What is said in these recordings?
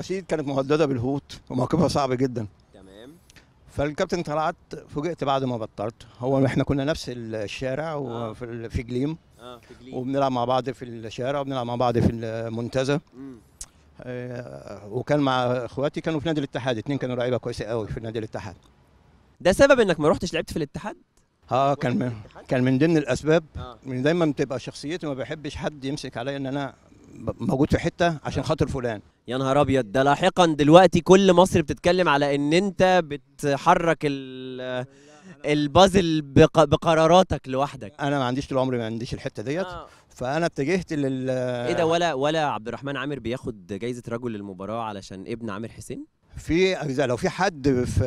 سيد كانت مهدده بالهوت وموقفها صعب جدا تمام فالكابتن طلعت فوجئت بعد ما بطلت هو احنا كنا نفس الشارع آه. وفي ال- في جليم اه في جليد وبنلعب مع بعض في الشارع وبنلعب مع بعض في المنتزه مم. آه، وكان مع اخواتي كانوا في نادي الاتحاد اتنين كانوا لعيبه كويسه قوي في نادي الاتحاد ده سبب انك ما رحتش لعبت في الاتحاد اه كان من كان من ضمن الاسباب اه من دايما بتبقى شخصيتي ما بحبش حد يمسك عليا ان انا ب- موجود في حته عشان خاطر فلان يا نهار ابيض ده لاحقا دلوقتي كل مصر بتتكلم على ان انت بتحرك ال البازل بق- بقراراتك لوحدك انا ما عنديش طول عمري ما عنديش الحته ديت آه. فانا اتجهت لل ايه ده ولا ولا عبد الرحمن عامر بياخد جايزه رجل المباراه علشان ابن عامر حسين في اجزاء لو في حد في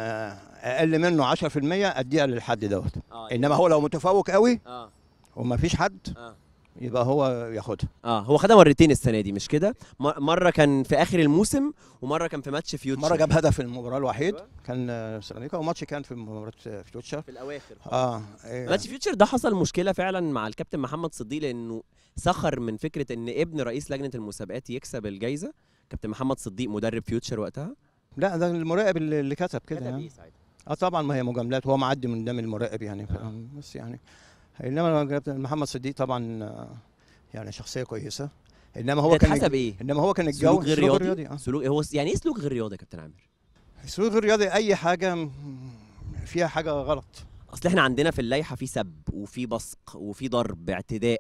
اقل منه 10% اديها للحد دوت اه انما هو لو متفوق قوي اه وما فيش حد اه يبقى هو ياخدها اه هو خدها مرتين السنه دي مش كده م- مره كان في اخر الموسم ومره كان في ماتش فيوتشر مره جاب هدف في المباراه الوحيد أيوة. كان آه، سيراميكا وماتش كان في مباراه آه، فيوتشر في الاواخر اه إيه. ماتش فيوتشر ده حصل مشكله فعلا مع الكابتن محمد صديق لانه سخر من فكره ان ابن رئيس لجنه المسابقات يكسب الجائزه كابتن محمد صديق مدرب فيوتشر وقتها لا ده المراقب اللي اللي كتب كده يعني. اه طبعا ما هي مجاملات هو معدي من قدام المراقب يعني ف- بس يعني انما كابتن محمد صديق طبعا آه، يعني شخصيه كويسه انما هو ده كان اتحسب ايه انما هو كان الجو سلوك غير سلوك رياضي, اه سلوك هو س- يعني ايه سلوك غير رياضي يا كابتن عامر السلوك الرياضي اي حاجه م- فيها حاجه غلط اصل احنا عندنا في اللائحه في سب وفي بصق وفي ضرب اعتداء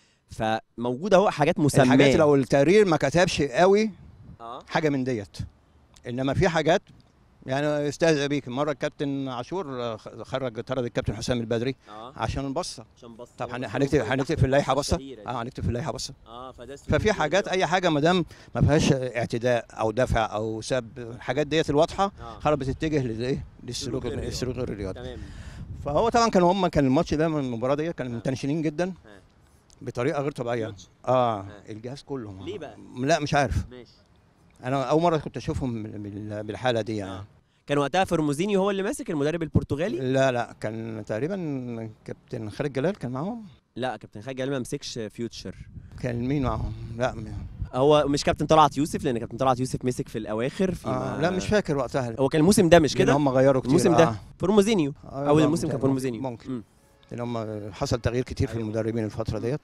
فموجوده اهو حاجات مسماه الحاجات لو التقرير ما كتبش قوي اه حاجه من ديت انما في حاجات يعني استهزأ بيك مره الكابتن عاشور آه، خ- خرج طرد الكابتن حسام البدري اه عشان البصه عشان بص طب هو هن- بص- هنكتب بص- هنكتب تحت في اللائحه البصة بصه الشهيرة دي. اه هنكتب في اللائحه بصه اه فده سلوك ففي غير حاجات رياضي. اي حاجه ما دام ما فيهاش اعتداء او دفع او سب الحاجات ديت الواضحه آه. خلاص بتتجه للايه سلوك للسلوك غير رياضي. السلوك غير الرياضي تمام فهو طبعا كانوا هم كان الماتش ده من المباراه ديت كانوا آه. متنشنين جدا آه. بطريقه غير طبيعيه ماتش. اه آه. الجهاز كله ليه بقى؟ لا مش عارف ماشي انا اول مره كنت اشوفهم بال- بال- بالحاله دي يعني آه. كان وقتها فرموزينيو هو اللي ماسك المدرب البرتغالي لا لا كان تقريبا كابتن خالد جلال كان معاهم لا كابتن خالد جلال ما مسكش فيوتشر كان مين معاهم لا م- هو مش كابتن طلعت يوسف لان كابتن طلعت يوسف مسك في الاواخر في آه لا مش فاكر وقتها هو كان الموسم ده مش لأن كده هم غيروا كتير الموسم ده آه. فورموزينيو آه، اول آه، الموسم كان ممكن- فورموزينيو ممكن مم. لان هم حصل تغيير كتير في أيوة. المدربين الفتره ديت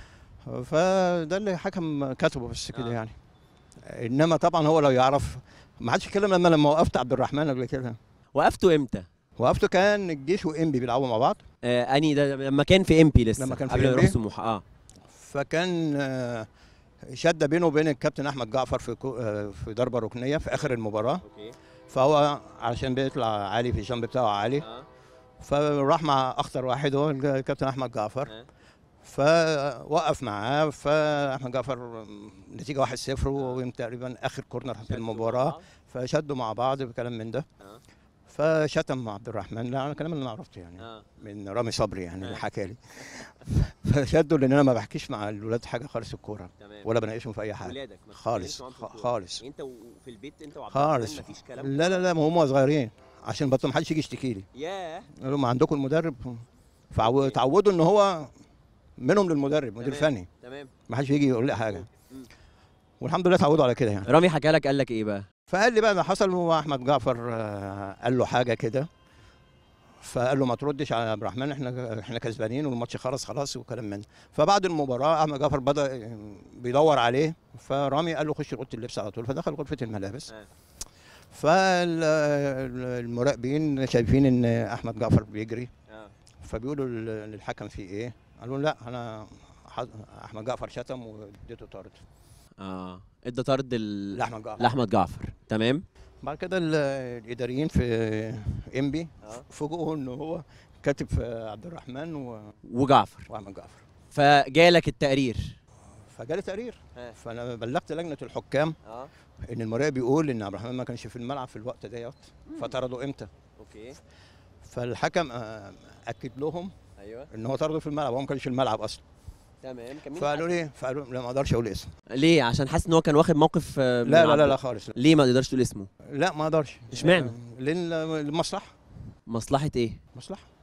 فده اللي حكم كتبه بس كده آه. يعني انما طبعا هو لو يعرف ما حدش يتكلم لما لما وقفت عبد الرحمن قبل كده وقفته امتى؟ وقفته كان الجيش وانبي بيلعبوا مع بعض آه اني ده لما كان في ام بي لسه لما كان في قبل ما MP؟ يروح سموحه اه فكان آه، شده بينه وبين الكابتن احمد جعفر في كو- آه، في ضربه ركنيه في اخر المباراه اوكي فهو علشان بيطلع عالي في الجنب بتاعه عالي اه فراح مع اخطر واحد هو الكابتن احمد جعفر آه. فوقف معاه فاحمد جعفر نتيجه 1-0 وهم تقريبا اخر كورنر في شدوا المباراه مع بعض. فشدوا مع بعض بكلام من ده آه. فشتم عبد الرحمن لا انا الكلام اللي انا عرفته يعني اه من رامي صبري يعني آه. اللي حكى لي فشدوا لان انا ما بحكيش مع الولاد حاجه خالص الكوره تمام ولا بناقشهم في اي حاجه ولادك ما خالص بتتكلمش معاهم في خ- الكورة. خالص انت وفي البيت انت وعبد خالص الرحمن مفيش كلام لا لا لا ما هم صغيرين عشان بطل ما حدش يجي يشتكي لي ياه قالوا ما عندكم المدرب فتعودوا ان هو منهم للمدرب مدير تمام. فني تمام ما حدش يجي يقول لي حاجه مم. والحمد لله اتعودوا على كده يعني رامي حكى لك قال لك ايه بقى؟ فقال لي بقى اللي حصل هو احمد جعفر آه، قال له حاجه كده فقال له ما تردش على عبد الرحمن احنا احنا كسبانين والماتش خلص خلاص وكلام من ده فبعد المباراه احمد جعفر بدا بيدور عليه فرامي قال له خش اوضه اللبس على طول فدخل غرفه الملابس آه. فالمراقبين شايفين ان احمد جعفر بيجري اه فبيقولوا لل- للحكم في ايه قالوا لا انا ح- احمد جعفر شتم واديته طرد اه ادى طرد ال... لاحمد جعفر لاحمد جعفر تمام بعد كده ال- الاداريين في انبي اه فوجئوا ان هو كاتب في عبد الرحمن و- وجعفر واحمد جعفر فجالك التقرير فجالي تقرير ها. فانا بلغت لجنه الحكام اه ان المراقب بيقول ان عبد الرحمن ما كانش في الملعب في الوقت ديت فطردوا امتى اوكي فالحكم آه، اكد لهم ايوه ان هو طرده في الملعب هو ما كانش في الملعب اصلا تمام كان مين فقالوا لي فقالوا لا ما اقدرش اقول اسم ليه عشان حاسس ان هو كان واخد موقف آه، من لا لا عبد- لا لا خالص لا, ليه ما تقدرش تقول اسمه لا ما اقدرش اشمعنى؟ لان المصلحه مصلحه ايه مصلحه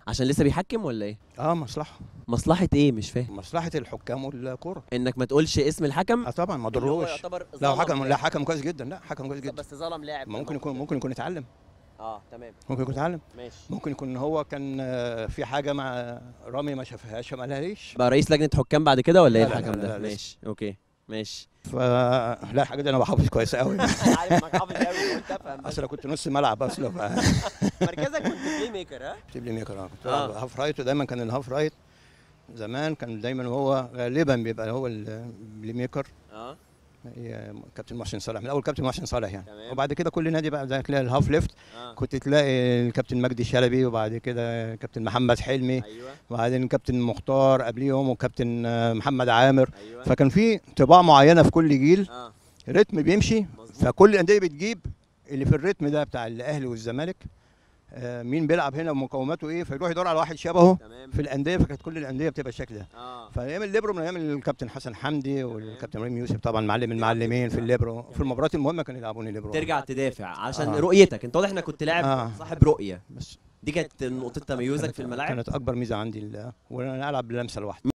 عشان لسه بيحكم ولا ايه اه مصلحه مصلحه ايه مش فاهم مصلحه الحكام والكوره انك ما تقولش اسم الحكم اه طبعا ما اللي هو ضروش يعتبر لا ظلم حكم لا لاعب. حكم كويس جدا لا حكم كويس جدا بس ظلم لاعب ممكن كمان. يكون ممكن يكون اتعلم اه تمام ممكن يكون اتعلم ماشي ممكن يكون هو كان آه، في حاجه مع رامي ما شافهاش فما قالهاليش بقى رئيس لجنه حكام بعد كده ولا ايه لا، لا، الحكم لا، ده لا، لسه. ماشي اوكي ماشي فلا الحاجه دي انا بحافظ كويس قوي انا عارف انك حافظ قوي قلت افهم بس اصل أنا كنت نص ملعب اصلا ف مركزك كنت بلاي ميكر ها بلاي ميكر اه كنت آه. بلعب هاف رايت ودايما كان الهاف رايت زمان كان دايما هو غالبا بيبقى هو البلاي ميكر اه هي كابتن محسن صالح من اول كابتن محسن صالح يعني تمام. وبعد كده كل نادي بقى زي تلاقي الهاف ليفت اه كنت تلاقي الكابتن مجدي شلبي وبعد كده كابتن محمد حلمي ايوه وبعدين كابتن مختار قبليهم وكابتن آه، محمد عامر ايوه فكان في طباع معينه في كل جيل اه رتم بيمشي مظبوط فكل الانديه بتجيب اللي في الريتم ده بتاع الاهلي والزمالك آه، مين بيلعب هنا ومقوماته ايه فيروح يدور على واحد شبهه تمام في الانديه فكانت كل الانديه بتبقى الشكل ده اه فايام الليبرو من ايام الكابتن حسن حمدي والكابتن ابراهيم يوسف طبعا معلم المعلمين في الليبرو في المباريات المهمه كانوا يلعبوني ليبرو ترجع تدافع عشان آه. رؤيتك انت واضح انك كنت لاعب آه. صاحب رؤيه بس دي كانت نقطه تميزك كانت- في الملاعب كانت اكبر ميزه عندي ال- وانا العب بلمسه لوحدي